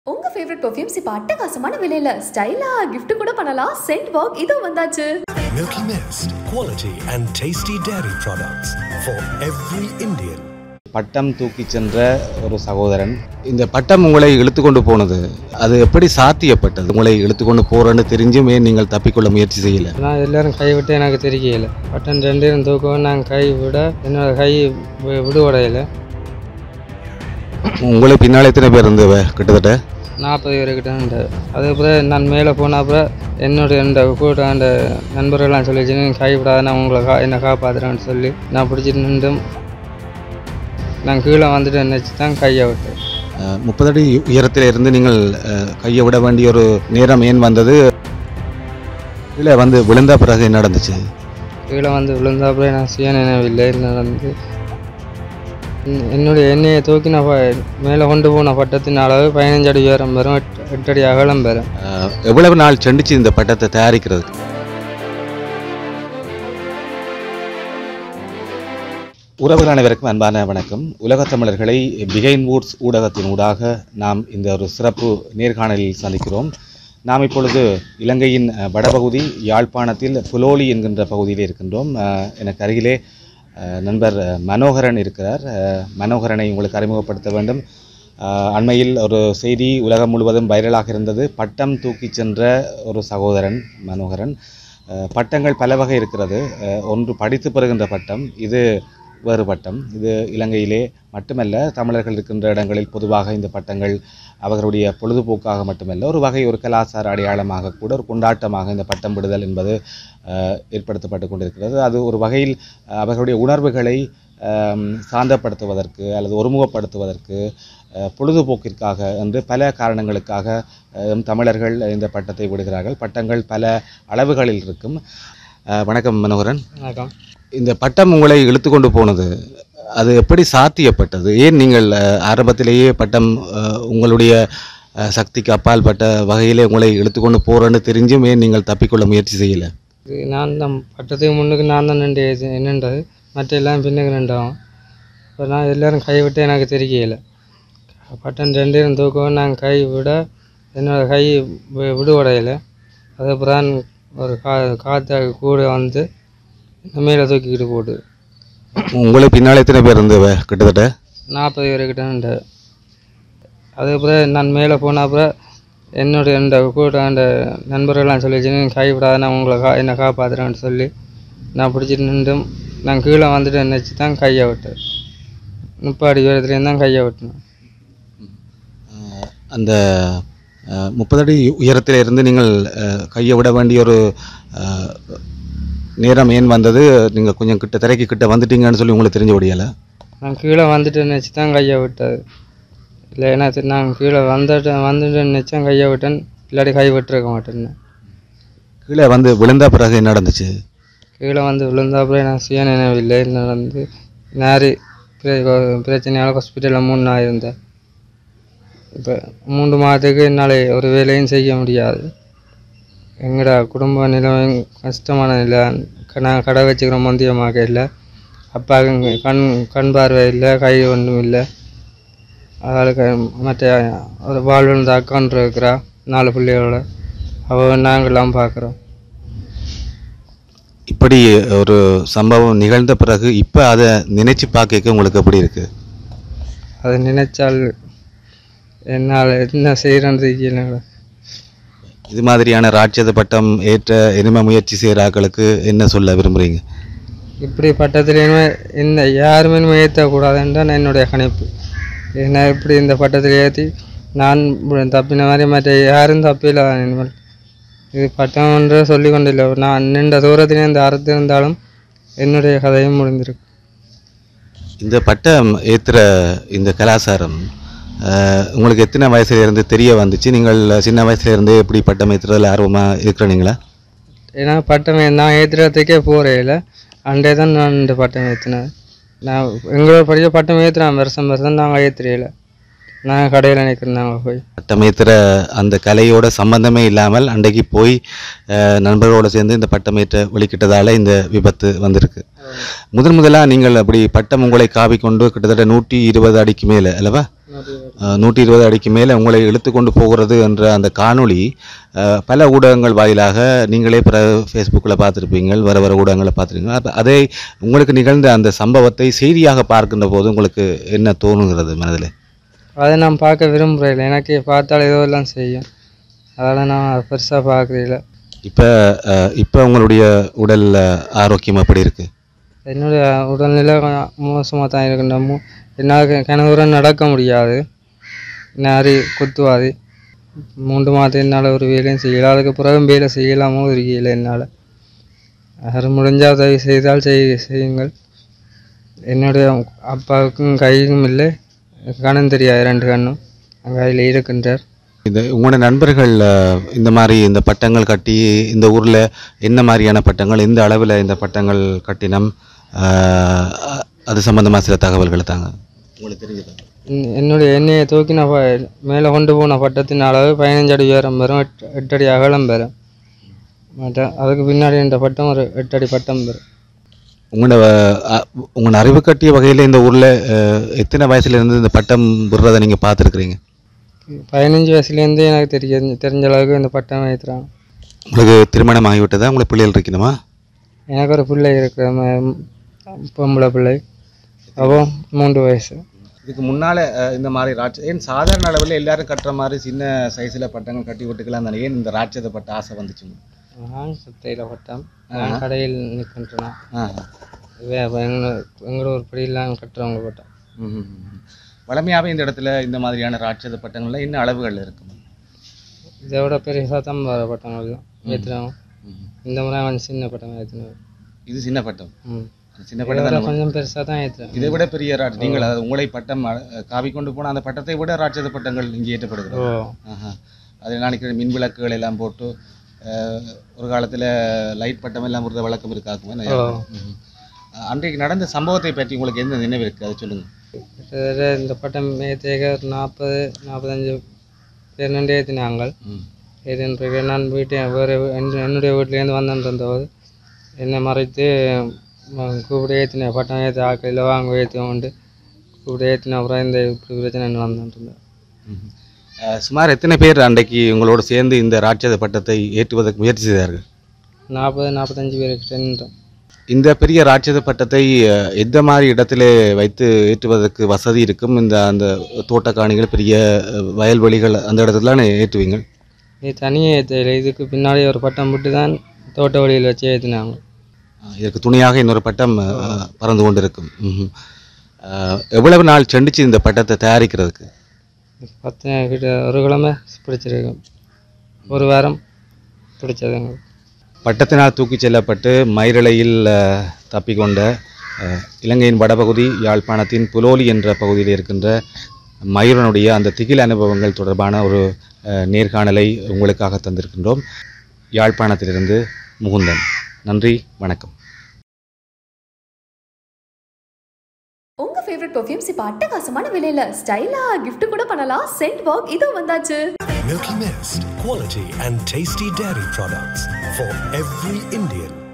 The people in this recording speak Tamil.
உங்க ஃபேவரட் பெர்ஃப்யூம்ஸ் இப்ப அட்டகாசமான விலையில ஸ்டைலா gift கூட பண்ணலாம் சென்ட் பாக் இதோ வந்தாச்சு Milky Mist, quality and tasty dairy products for every Indian. பட்டம் தூக்கி சென்ற ஒரு சகோதரன் இந்த பட்டம் உங்களை இழுத்து கொண்டு போனது அது எப்படி சாத்தியப்பட்டது உங்களை இழுத்து கொண்டு போறேன்னு தெரிஞ்சும் ஏன் நீங்கள் தப்பிக்கொள்ள முயற்சி செய்யல நான் எல்லாரும் கை விட்டு எனக்கு தெரியல பட்டன் ரெண்டு பேரும் தூக்கவும் நான் கை விட என்னோட கை வி- விடுவடையில உங்களை பின்னால் எத்தனை பேர் இருந்தவ கிட்டத்தட்ட நாற்பது பேருக்கிட்ட அதுக்கப்புறம் நான் மேலே போன அப்புறம் என்னோட இந்த கூட அந்த நண்பர்கள்லாம் சொல்லிச்சு "நீ கை விடாத நான் உங்களை கா என்னை காப்பாற்றுறேன்னு சொல்லி நான் பிடிச்சிட்டு நின்றும் நான் கீழே வந்துட்டு நினச்சி தான் கையை விட்டேன் அஹ், முப்பது அடி உயரத்தில் இருந்து நீங்கள் அஹ், கையை விட வேண்டிய ஒரு நேரம் ஏன் வந்தது இல்லை வந்து விழுந்த பிறகு என்ன நடந்துச்சு கீழே வந்து விழுந்தாப்புல நான் சுய நினைவில்லை நடந்து என்- என்னுடைய எண்ணெயை தூக்கி நான் ப- மேலே கொண்டு போன பட்டத்தின் அளவு பதினஞ்சு அடி உயரம் பெறும் எட்டு எட்டு அடி அகலம் பெறும் அஹ், எவ்வளவு நாள் செண்டுச்சு இந்த பட்டத்தை தயாரிக்கிறதுக்கு உறவுகள் அனைவருக்கும் அன்பான வணக்கம் உலகத் தமிழர்களை பிகைன் வூட்ஸ் ஊடகத்தின் ஊடாக நாம் இந்த ஒரு சிறப்பு நேர்காணலில் சந்திக்கிறோம் நாம் இப்பொழுது இலங்கையின் அஹ், வடபகுதி யாழ்ப்பாணத்தில் புலோலி என்கின்ற பகுதியில் இருக்கின்றோம் அஹ், எனக்கு அருகிலே அஹ், நண்பர் அஹ், மனோகரன் இருக்கிறார் அஹ், மனோகரனை உங்களுக்கு அறிமுகப்படுத்த வேண்டும் அஹ், அண்மையில் ஒரு செய்தி உலகம் முழுவதும் வைரலாக இருந்தது பட்டம் தூக்கி சென்ற ஒரு சகோதரன் மனோகரன் அஹ், பட்டங்கள் பல வகை இருக்கிறது அஹ், ஒன்று படித்து பெறுகின்ற பட்டம் இது வேறு பட்டம் இது இலங்கையிலே மட்டுமல்ல தமிழர்கள் இருக்கின்ற இடங்களில் பொதுவாக இந்த பட்டங்கள் அவர்களுடைய பொழுதுபோக்காக மட்டுமல்ல ஒரு வகை ஒரு கலாச்சார அடையாளமாக கூட ஒரு கொண்டாட்டமாக இந்த பட்டம் விடுதல் என்பது அஹ், ஏற்படுத்தப்பட்டு கொண்டிருக்கிறது அது ஒரு வகையில் அஹ், அவர்களுடைய உணர்வுகளை அஹ், சாந்தப்படுத்துவதற்கு அல்லது ஒருமுகப்படுத்துவதற்கு அஹ், பொழுதுபோக்கிற்காக என்று பல காரணங்களுக்காக அஹ், தமிழர்கள் இந்த பட்டத்தை விடுகிறார்கள் பட்டங்கள் பல அளவுகளில் இருக்கும் அஹ், வணக்கம் மனோகரன் வணக்கம் இந்த பட்டம் உங்களை இழுத்து கொண்டு போனது அது எப்படி சாத்தியப்பட்டது ஏன் நீங்கள் அஹ், ஆரம்பத்திலேயே பட்டம் அஹ், உங்களுடைய அஹ், சக்திக்கு அப்பால் பட்ட வகையிலே உங்களை இழுத்து கொண்டு போறேன்னு தெரிஞ்சும் ஏன் நீங்கள் தப்பிக்கொள்ள முயற்சி செய்யல இது நான் தான் பட்டத்துக்கு முன்னுக்கு நான் தான் நின்று நின்றது மற்ற எல்லாம் பின்னுக்கு நின்றோம் இப்போ நான் எல்லாரும் கை விட்டு எனக்கு தெரியல பட்டன் ரெண்டு பேரும் தூக்கவும் நான் கை விட என்னோட கை வி- விடுவடையில அதுக்கப்புறம் ஒரு கா காற்று கூட வந்து இந்த மேலே தூக்கிக்கிட்டு போட்டு உங்களுக்கு பின்னால் எத்தனை பேர் இருந்தவ கிட்டத்தட்ட நாற்பது பேருக்கிட்ட நின்று அதுக்கப்புறம் நான் மேலே போன அப்புறம் என்னுடைய இந்த கூட அந்த நண்பர்கள்லாம் சொல்லிச்சு "நீ கை விடாத நான் உங்களை கா என்னை காப்பாற்றுறேன்னு சொல்லி நான் பிடிச்சிட்டு நின்றும் நான் கீழே வந்துட்டு நினச்சி தான் கையை விட்டேன் முப்பாடி உயரத்துலேருந்து தான் கையை விட்டேன் அஹ், அந்த அஹ், முப்பது அடி உயரத்தில் இருந்து நீங்கள் அஹ், கையை விட வேண்டிய ஒரு அஹ், நேரம் ஏன் வந்தது நீங்கள் கொஞ்சம் கிட்ட திரைக்கு கிட்ட வந்துட்டீங்கன்னு சொல்லி உங்களுக்கு தெரிஞ்ச முடியலை நான் கீழே வந்துட்டு நினச்சி தான் கையை விட்டது இல்லை ஏன்னா சரி, நான் கீழே வந்துட்டு வந்துட்டு நினச்சேன் கையை விட்டேன் இல்லாட்டி கை விட்டுருக்க மாட்டேன்னு கீழே வந்து விழுந்த பிறகு என்ன நடந்துச்சு கீழே வந்து விழுந்தாப்புல நான் சுய நினைவில்லை நடந்து நேரி பிரச்சனையால் ஹாஸ்பிட்டலில் மூணு நாள் இருந்தேன் இப்போ மூன்று மாதத்துக்கு என்னால் ஒரு வேலையும் செய்ய முடியாது எங்கடா குடும்ப நிலைமை கஷ்டமான நிலை க- நான் கடை வச்சுக்கிறோம் மந்தியமாக இல்லை அப்பாவுக்கு கண் கண் பார்வை இல்லை கை ஒன்றும் இல்லை அவளுக்கு மற்ற ஒரு வாழ்விழந்த அக்கான் இருக்கிறா நாலு பிள்ளைகளோட அவள் நாங்கள்லாம் பார்க்குறோம் இப்படி ஒரு சம்பவம் நிகழ்ந்த பிறகு இப்போ அதை நினைச்சு பார்க்க உங்களுக்கு எப்படி இருக்கு அதை நினைச்சால் என்னால் என்ன செய்கிறேன்னு தெரியல இது மாதிரியான ராட்சத பட்டம் ஏற்ற இனிமே முயற்சி செய்கிற ஆட்களுக்கு என்ன சொல்ல விரும்புறீங்க இப்படி பட்டத்துலேயுமே இந்த யாருமே ஏற்றக்கூடாதுன்னு தான் என்னுடைய கணிப்பு என்ன இப்படி இந்த பட்டத்தில் ஏற்றி நான் இப்படி தப்பின மாதிரி மற்ற யாரும் தப்பில்லை இனிமேல் இது பட்டம் என்று சொல்லி கொண்டில்லை நான் நின்ற தூரத்திலே இந்த அறுத்து இருந்தாலும் என்னுடைய கதையும் முடிந்திருக்கு இந்த பட்டம் ஏற்றுற இந்த கலாச்சாரம் அஹ், உங்களுக்கு எத்தனை வயசுல இருந்து தெரிய வந்துச்சு நீங்கள் சின்ன வயசுல இருந்து எப்படி பட்டம் ஏற்றுறதுல ஆர்வமாக இருக்கிறீங்களா ஏன்னா பட்டம் ஏ- நான் ஏற்றுறதுக்கே போகிறேன் அண்டே தான் நான் இந்த பட்டம் ஏற்றினேன் நான் எங்களோட படிக்க பட்டம் ஏற்றுறேன் வருஷம் வருஷம் நாங்கள் ஏற்றுறையில நாங்கள் கடையில் நிற்கிறோம் நாங்கள் போய் பட்டம் ஏற்றுற அந்த கலையோட சம்பந்தமே இல்லாமல் அன்றைக்கு போய் அஹ், நண்பர்களோட சேர்ந்து இந்த பட்டமேற்ற வெளிக்கிட்டதால இந்த விபத்து வந்திருக்கு முதன் முதலாக நீங்கள் அப்படி பட்டம் உங்களை காவிக்கொண்டு கிட்டத்தட்ட நூற்றி இருபது அடிக்கு மேலே அல்லவா ஆ நூற்றி இருபது அடிக்கு மேலே உங்களை இழுத்து கொண்டு போகிறது என்ற அந்த காணொளி அஹ், பல ஊடகங்கள் வாயிலாக நீங்களே பிற ஃபேஸ்புக்கில் பார்த்துருப்பீங்க வர வர ஊடகங்களை பார்த்துருப்பீங்க அப்ப அதை உங்களுக்கு நிகழ்ந்த அந்த சம்பவத்தை செய்தியாக பார்க்கின்ற போது உங்களுக்கு என்ன தோணுகிறது மனதில் அதை நான் பார்க்க விரும்புகிறேன் எனக்கு பார்த்தால் ஏதோ எல்லாம் செய்யும் அதனால் நான் பெருசாக பார்க்குறதில்ல இப்போ இப்போ உங்களுடைய உடல் அஹ், ஆரோக்கியம் எப்படி இருக்குது என்னுடைய உடல்நிலை கொஞ்சம் மோசமாக தான் இருக்குன்ற மு என்னால் கனவுடன் நடக்க முடியாது நாரி குத்துவாது மூன்று மாதம் என்னால் ஒரு வேலையும் செய்யல அதுக்கு பிறகு வேலை செய்யலாமோ இருக்கல என்னால் அது முடிஞ்சால் உதவி செய்தால் செய் செய்யுங்கள் என்னுடைய அப்பாவுக்கும் கையும் இல்லை கண்ணும் தெரியாது ரெண்டு கண்ணும் அங்கே அதில் இருக்கின்றார் இந்த உங்களோட நண்பர்கள் அஹ், இந்த மாதிரி இந்த பட்டங்கள் கட்டி இந்த ஊரில் என்ன மாதிரியான பட்டங்கள் எந்த அளவில் இந்த பட்டங்கள் கட்டினம் அஹ், அ- அது சம்பந்தமாக சில தகவல்களை தாங்க உங்களுக்கு தெரிஞ்சது என்- என்னுடைய எண்ணெயை தூக்கின ப மேலே கொண்டு போன பட்டத்தின் அளவு பதினஞ்சு அடி உயரம் பெறும் எட்டு எட்டு அடி அகலம் பெறும் மற்ற அதுக்கு பின்னாடி இந்த பட்டம் ஒரு எட்டு அடி பட்டம் பெறும் உங்களோட அ- உங்களோட அறிவு கட்டிய வகையில் இந்த ஊரில் எத்தனை வயசுலேருந்து இந்த பட்டம் விடுறதை நீங்கள் பார்த்துருக்குறீங்க பதினஞ்சு வயசுலேருந்தே எனக்கு தெரிய தெரிஞ்ச அளவுக்கு இந்த பட்டம் வைத்துறாங்க உங்களுக்கு திருமணம் ஆகிவிட்டதா உங்களுக்கு பிள்ளைகள் இருக்கணுமா எனக்கு ஒரு பிள்ளை இருக்கிற ம- பொம்பளை பிள்ளை அவோ மூன்று வயசு இதுக்கு முன்னால் இந்த மாதிரி ராட்ச ஏன் சாதாரண அளவில் எல்லாரும் கட்டுற மாதிரி சின்ன சைஸில் பட்டங்கள் கட்டி விட்டுக்கலாம் தானே ஏன் இந்த ராட்சத பட்ட ஆசை வந்துச்சுங்க நான் சுத்தையில் பட்டம் நான் கடையில் நிற்கின்றேன் ஆ எங்களோட ஒரு படியெல்லாம் கட்டுறவங்க பட்டம் வளமையாகவே இந்த இடத்துல இந்த மாதிரியான ராட்சத பட்டங்கள்ல என்ன அளவுகள் இருக்கும் இதை விட பெரிய சத்தம் வர பட்டங்கள் தான் ஏற்றுறோம் இந்த முறை கொஞ்சம் சின்ன பட்டம் ஏற்றினோம் இது சின்ன பட்டம் ம் அது சின்ன இதை பட்டம் விட தான் கொஞ்சம் பெருசாக தான் ஏற்றுறேன் இதை விட பெரிய ராட் நீங்கள் அதாவது உங்களை பட்டம் அஹ், காவி கொண்டு போன அந்த பட்டத்தை விட ராட்சத பட்டங்கள் இங்கே ஓ ஏற்றப்படுகிறது ஆஹா. அதில் நினைக்கிற மின் விளக்குகள் எல்லாம் போட்டு அஹ், ஒரு காலத்தில் லைட் பட்டம் எல்லாம் விடுற வழக்கம் இருக்காக்குமே ஓ அன்றைக்கு நடந்த சம்பவத்தை பற்றி உங்களுக்கு எந்த நினைவு இருக்குது அதை சொல்லுங்க கிட்டத்தட்ட இந்த பட்டம் ஏற்றிக்க ஒரு நாற்பது நாற்பத்தஞ்சு பேர் நின்று ஏற்றினாங்க ம். ஏற்றின பிறகு நான் வீட்டை வேறு என்னுடைய வீட்டிலேருந்து வந்துருந்தபோது என்னை மறைத்து ம- கூப்பிட்டு ஏற்றினேன் பட்டம் ஏற்றி ஆக்களில் வாங்க ஏற்றி உண்டு கூப்பிட்டு ஏற்றின அப்புறம் இந்த இப்படி பிரச்சனை நடந்துட்டு இருந்தேன் ம். அஹ், சுமார் எத்தனை பேர் அன்றைக்கு உங்களோடு சேர்ந்து இந்த ராட்சத பட்டத்தை ஏற்றுவதற்கு முயற்சி செய்தார்கள் நாற்பது நாற்பத்தஞ்சு பேருக்கு நின்றோம் இந்த பெரிய ராட்சத பட்டத்தை அஹ், எந்த மாதிரி இடத்துல வைத்து ஏற்றுவதற்கு வசதி இருக்கும் இந்த அந்த தோட்டக்காணிகள் பெரிய அஹ், வயல்வெளிகள் அந்த இடத்துல ஏற்றுவீங்க இது தனியாக ஏற்றல இதுக்கு பின்னாடி ஒரு பட்டம் விட்டு தான் தோட்ட வழியில் வச்சு ஏற்றினாங்க அஹ், இதற்கு துணையாக இன்னொரு பட்டம் அஹ், பறந்து கொண்டிருக்கும் ம்ஹும். அஹ், எவ்வளவு நாள் செண்டுச்சு இந்த பட்டத்தை தயாரிக்கிறதுக்கு பத்து கிட்ட ஒரு கிழமை பிடிச்சிருக்கு ஒரு வாரம் பிடிச்சதுங்க பட்டத்தினால் தூக்கிச் செல்லப்பட்டு மயிரிழையில் அஹ், தப்பிக்கொண்ட அஹ், இலங்கையின் வடபகுதி யாழ்ப்பாணத்தின் புலோலி என்ற பகுதியில் இருக்கின்ற மயூரனுடைய அந்த திகில் அனுபவங்கள் தொடர்பான ஒரு அஹ், நேர்காணலை உங்களுக்காக தந்திருக்கின்றோம் யாழ்ப்பாணத்திலிருந்து முகுந்தன் நன்றி வணக்கம் உங்க ஃபேவரட் பர்ஃப்யூம்ஸ் இப்ப அட்டகாசமான விலையில ஸ்டைலா gift கூட பண்ணலாம் சென்ட் பாக் இதோ வந்தாச்சு Milky Mist, quality and tasty dairy products for every Indian.